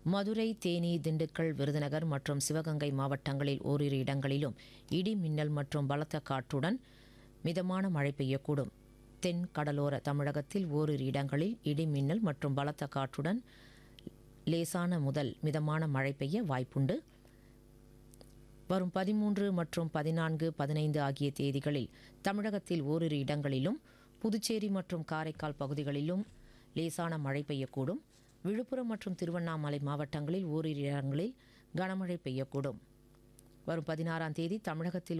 மதுரை தேனி திண்டுக்கல் விருதுநகர் மற்றும் சிவகங்கை மாவட்டங்களில் ஓரிரு இடங்களிலும் இடி மின்னல் மற்றும் பலத்த காற்றுடன் மிதமான மழை பெய்யக்கூடும் தென் கடலோர தமிழகத்தில் ஓரிரு இடங்களில் இடி மின்னல் மற்றும் பலத்த காற்றுடன் லேசான முதல் மிதமான மழை பெய்ய வாய்ப்புண்டு வரும் பதிமூன்று மற்றும் பதினான்கு பதினைந்து ஆகிய தேதிகளில் தமிழகத்தில் ஓரிரு இடங்களிலும் புதுச்சேரி மற்றும் காரைக்கால் பகுதிகளிலும் லேசான மழை பெய்யக்கூடும் விழுப்புரம் மற்றும் திருவண்ணாமலை மாவட்டங்களில் ஓரிரு இடங்களில் கனமழை பெய்யக்கூடும் வரும் பதினாறாம் தேதி தமிழகத்தில்